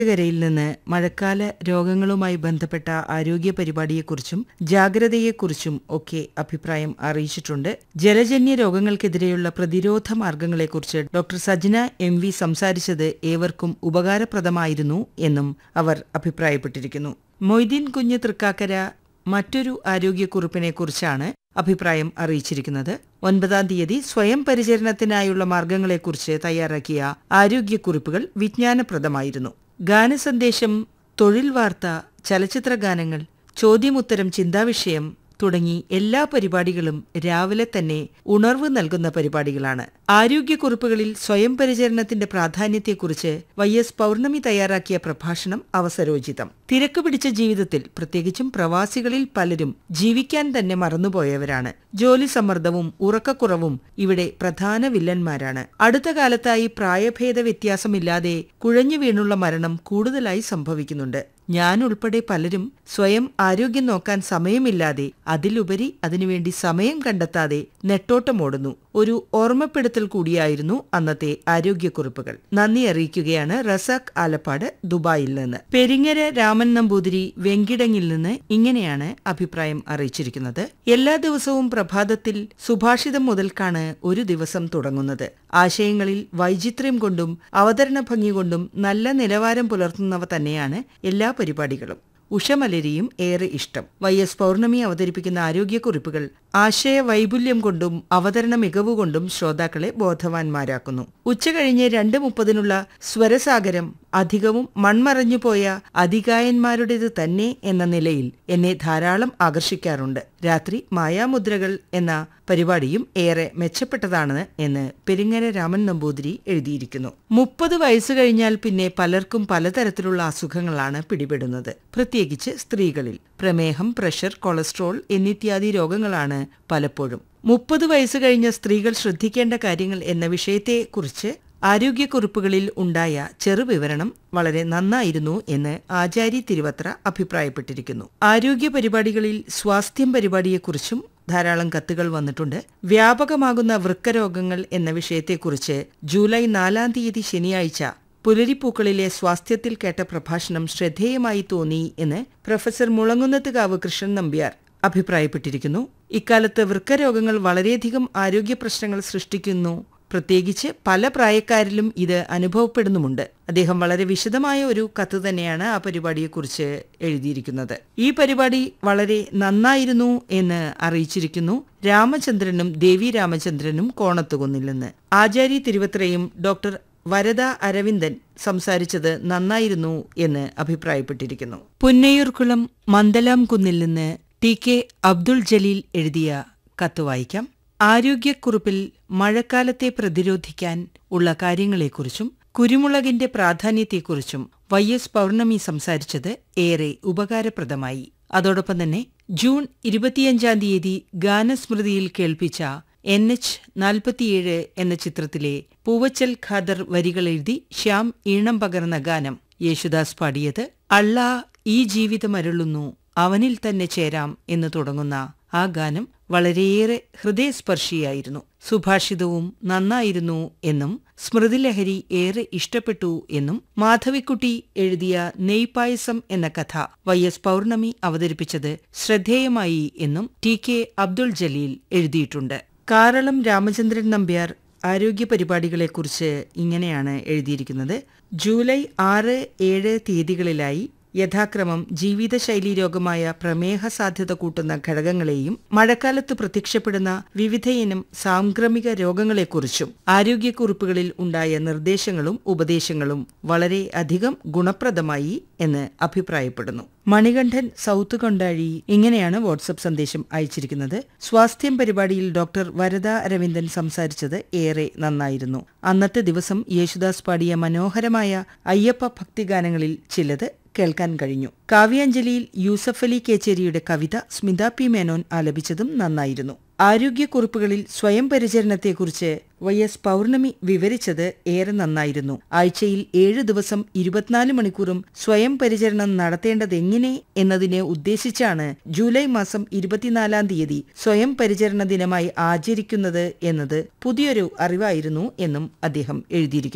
കരയിൽ നിന്ന് മഴക്കാല രോഗങ്ങളുമായി ബന്ധപ്പെട്ട ആരോഗ്യ പരിപാടിയെക്കുറിച്ചും ജാഗ്രതയെക്കുറിച്ചും ഒക്കെ അഭിപ്രായം അറിയിച്ചിട്ടുണ്ട് ജലജന്യ രോഗങ്ങൾക്കെതിരെയുള്ള പ്രതിരോധ മാർഗങ്ങളെക്കുറിച്ച് ഡോക്ടർ സജ്ന എം വി സംസാരിച്ചത് ഏവർക്കും ഉപകാരപ്രദമായിരുന്നു എന്നും അവർ അഭിപ്രായപ്പെട്ടിരിക്കുന്നു മൊയ്തീൻ കുഞ്ഞ് തൃക്കാക്കര മറ്റൊരു ആരോഗ്യക്കുറിപ്പിനെക്കുറിച്ചാണ് അഭിപ്രായം അറിയിച്ചിരിക്കുന്നത് ഒൻപതാം തീയതി സ്വയം പരിചരണത്തിനായുള്ള മാർഗങ്ങളെക്കുറിച്ച് തയ്യാറാക്കിയ ആരോഗ്യക്കുറിപ്പുകൾ വിജ്ഞാനപ്രദമായിരുന്നു ഗാനസന്ദേശം തൊഴിൽ വാർത്ത ചലച്ചിത്ര ഗാനങ്ങൾ ചോദ്യമുത്തരം ചിന്താവിഷയം തുടങ്ങി എല്ലാ പരിപാടികളും രാവിലെ തന്നെ ഉണർവ് നൽകുന്ന പരിപാടികളാണ് ആരോഗ്യക്കുറിപ്പുകളിൽ സ്വയം പരിചരണത്തിന്റെ പ്രാധാന്യത്തെക്കുറിച്ച് വൈ എസ് പൗർണമി തയ്യാറാക്കിയ പ്രഭാഷണം അവസരോചിതം തിരക്ക് പിടിച്ച ജീവിതത്തിൽ പ്രത്യേകിച്ചും പ്രവാസികളിൽ പലരും ജീവിക്കാൻ തന്നെ മറന്നുപോയവരാണ് ജോലി സമ്മർദ്ദവും ഉറക്കക്കുറവും ഇവിടെ പ്രധാന വില്ലന്മാരാണ് അടുത്ത കാലത്തായി പ്രായഭേദ വ്യത്യാസമില്ലാതെ കുഴഞ്ഞു വീണുള്ള മരണം കൂടുതലായി സംഭവിക്കുന്നുണ്ട് ഞാൻ ഉൾപ്പെടെ പലരും സ്വയം ആരോഗ്യം നോക്കാൻ സമയമില്ലാതെ അതിലുപരി അതിനുവേണ്ടി സമയം കണ്ടെത്താതെ നെട്ടോട്ടമോടുന്നു ഒരു ഓർമ്മപ്പെടുത്തൽ കൂടിയായിരുന്നു അന്നത്തെ ആരോഗ്യക്കുറിപ്പുകൾ നന്ദി അറിയിക്കുകയാണ് റസാഖ് ആലപ്പാട് ദുബായിൽ നിന്ന് പെരിങ്ങര രാമൻ നമ്പൂതിരി വെങ്കിടങ്ങിൽ നിന്ന് ഇങ്ങനെയാണ് അഭിപ്രായം അറിയിച്ചിരിക്കുന്നത് എല്ലാ ദിവസവും പ്രഭാതത്തിൽ സുഭാഷിതം മുതൽക്കാണ് ഒരു ദിവസം തുടങ്ങുന്നത് ആശയങ്ങളിൽ വൈചിത്ര്യം കൊണ്ടും അവതരണ ഭംഗി കൊണ്ടും നല്ല നിലവാരം പുലർത്തുന്നവ തന്നെയാണ് എല്ലാ പരിപാടികളും ഉഷമലരിയും ഏറെ ഇഷ്ടം വൈ എസ് പൗർണമി അവതരിപ്പിക്കുന്ന ആരോഗ്യക്കുറിപ്പുകൾ ആശയ വൈപുല്യം കൊണ്ടും അവതരണ മികവുകൊണ്ടും ശ്രോതാക്കളെ ബോധവാന്മാരാക്കുന്നു ഉച്ചകഴിഞ്ഞ് രണ്ട് മുപ്പതിനുള്ള സ്വരസാഗരം അധികവും മൺമറഞ്ഞുപോയ അധികായന്മാരുടേത് തന്നെ എന്ന നിലയിൽ എന്നെ ധാരാളം ആകർഷിക്കാറുണ്ട് രാത്രി മായാമുദ്രകൾ എന്ന പരിപാടിയും ഏറെ മെച്ചപ്പെട്ടതാണ് എന്ന് പെരിങ്ങര രാമൻ നമ്പൂതിരി എഴുതിയിരിക്കുന്നു മുപ്പത് വയസ്സ് കഴിഞ്ഞാൽ പിന്നെ പലർക്കും പലതരത്തിലുള്ള അസുഖങ്ങളാണ് പിടിപെടുന്നത് പ്രത്യേകിച്ച് സ്ത്രീകളിൽ പ്രമേഹം പ്രഷർ കൊളസ്ട്രോൾ എന്നിത്യാദി രോഗങ്ങളാണ് പലപ്പോഴും മുപ്പത് വയസ്സ് കഴിഞ്ഞ സ്ത്രീകൾ ശ്രദ്ധിക്കേണ്ട കാര്യങ്ങൾ എന്ന വിഷയത്തെക്കുറിച്ച് ആരോഗ്യക്കുറിപ്പുകളിൽ ഉണ്ടായ ചെറുവിവരണം വളരെ നന്നായിരുന്നു എന്ന് ആചാരി തിരുവത്ര അഭിപ്രായപ്പെട്ടിരിക്കുന്നു ആരോഗ്യ പരിപാടികളിൽ സ്വാസ്ഥ്യം പരിപാടിയെക്കുറിച്ചും ധാരാളം കത്തുകൾ വന്നിട്ടുണ്ട് വ്യാപകമാകുന്ന വൃക്കരോഗങ്ങൾ എന്ന വിഷയത്തെക്കുറിച്ച് ജൂലൈ നാലാം തീയതി ശനിയാഴ്ച പുലരിപ്പൂക്കളിലെ സ്വാസ്ഥ്യത്തിൽ കേട്ട പ്രഭാഷണം ശ്രദ്ധേയമായി തോന്നി എന്ന് പ്രൊഫസർ മുളങ്ങുന്നത്തുകാവ് കൃഷ്ണൻ നമ്പ്യാർ അഭിപ്രായപ്പെട്ടിരിക്കുന്നു ഇക്കാലത്ത് വൃക്കരോഗങ്ങൾ വളരെയധികം ആരോഗ്യ പ്രശ്നങ്ങൾ സൃഷ്ടിക്കുന്നു പ്രത്യേകിച്ച് പല പ്രായക്കാരിലും ഇത് അനുഭവപ്പെടുന്നുമുണ്ട് അദ്ദേഹം വളരെ വിശദമായ ഒരു കത്ത് തന്നെയാണ് ആ പരിപാടിയെക്കുറിച്ച് എഴുതിയിരിക്കുന്നത് ഈ പരിപാടി വളരെ നന്നായിരുന്നു എന്ന് അറിയിച്ചിരിക്കുന്നു രാമചന്ദ്രനും ദേവി രാമചന്ദ്രനും കോണത്തുകുന്നിൽ നിന്ന് ആചാരി തിരുവത്രയും ഡോക്ടർ വരദ അരവിന്ദൻ സംസാരിച്ചത് നന്നായിരുന്നു എന്ന് അഭിപ്രായപ്പെട്ടിരിക്കുന്നു പുന്നയൂർക്കുളം മന്ദലാം കുന്നിൽ നിന്ന് ടി കെ അബ്ദുൾ ജലീൽ എഴുതിയ കത്ത് വായിക്കാം ആരോഗ്യക്കുറിപ്പിൽ മഴക്കാലത്തെ പ്രതിരോധിക്കാൻ ഉള്ള കാര്യങ്ങളെക്കുറിച്ചും കുരുമുളകിന്റെ പ്രാധാന്യത്തെക്കുറിച്ചും വൈ എസ് പൗർണമി സംസാരിച്ചത് ഏറെ ഉപകാരപ്രദമായി അതോടൊപ്പം തന്നെ ജൂൺ ഇരുപത്തിയഞ്ചാം തീയതി ഗാനസ്മൃതിയിൽ കേൾപ്പിച്ച എൻ എച്ച് നാൽപ്പത്തിയേഴ് എന്ന ചിത്രത്തിലെ പൂവച്ചൽ ഖാദർ വരികൾ എഴുതി ശ്യാം ഈണം പകർന്ന ഗാനം യേശുദാസ് പാടിയത് അള്ളാ ഈ ജീവിതമരുളുന്നു അവനിൽ തന്നെ ചേരാം എന്ന് തുടങ്ങുന്ന ആ ഗാനം വളരെയേറെ ഹൃദയസ്പർശിയായിരുന്നു സുഭാഷിതവും നന്നായിരുന്നു എന്നും സ്മൃതിലഹരി ഏറെ ഇഷ്ടപ്പെട്ടു എന്നും മാധവിക്കുട്ടി എഴുതിയ നെയ്പായസം എന്ന കഥ വൈ എസ് പൗർണമി അവതരിപ്പിച്ചത് ശ്രദ്ധേയമായി എന്നും ടി കെ അബ്ദുൾ ജലീൽ എഴുതിയിട്ടുണ്ട് കാരളം രാമചന്ദ്രൻ നമ്പ്യാർ ആരോഗ്യ പരിപാടികളെക്കുറിച്ച് ഇങ്ങനെയാണ് എഴുതിയിരിക്കുന്നത് ജൂലൈ ആറ് ഏഴ് തീയതികളിലായി യഥാക്രമം ജീവിതശൈലീ രോഗമായ പ്രമേഹ സാധ്യത കൂട്ടുന്ന ഘടകങ്ങളെയും മഴക്കാലത്ത് പ്രത്യക്ഷപ്പെടുന്ന വിവിധയിനം സാംക്രമിക രോഗങ്ങളെക്കുറിച്ചും ആരോഗ്യക്കുറിപ്പുകളിൽ ഉണ്ടായ നിർദ്ദേശങ്ങളും ഉപദേശങ്ങളും വളരെ അധികം ഗുണപ്രദമായി എന്ന് അഭിപ്രായപ്പെടുന്നു മണികണ്ഠൻ സൗത്ത് കൊണ്ടാഴി ഇങ്ങനെയാണ് വാട്സപ്പ് സന്ദേശം അയച്ചിരിക്കുന്നത് സ്വാസ്ഥ്യം പരിപാടിയിൽ ഡോക്ടർ വരദ അരവിന്ദൻ സംസാരിച്ചത് ഏറെ നന്നായിരുന്നു അന്നത്തെ ദിവസം യേശുദാസ് പാടിയ മനോഹരമായ അയ്യപ്പ ഭക്തിഗാനങ്ങളിൽ ചിലത് കേൾക്കാൻ കഴിഞ്ഞു കാവ്യാഞ്ജലിയിൽ യൂസഫ് അലി കേച്ചേരിയുടെ കവിത സ്മിത പി മേനോൻ ആലപിച്ചതും നന്നായിരുന്നു ആരോഗ്യക്കുറിപ്പുകളിൽ സ്വയം പരിചരണത്തെക്കുറിച്ച് വൈ എസ് പൗർണമി വിവരിച്ചത് ഏറെ നന്നായിരുന്നു ആഴ്ചയിൽ ഏഴ് ദിവസം ഇരുപത്തിനാല് മണിക്കൂറും സ്വയം പരിചരണം നടത്തേണ്ടതെങ്ങനെ എന്നതിനെ ഉദ്ദേശിച്ചാണ് ജൂലൈ മാസം ഇരുപത്തിനാലാം തീയതി സ്വയം പരിചരണ ദിനമായി ആചരിക്കുന്നത് എന്നത് പുതിയൊരു അറിവായിരുന്നു എന്നും അദ്ദേഹം എഴുതിയിരിക്കുന്നു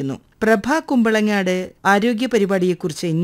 പ്രഭ കുമ്പളങ്ങാട് ആരോഗ്യ പരിപാടിയെക്കുറിച്ച്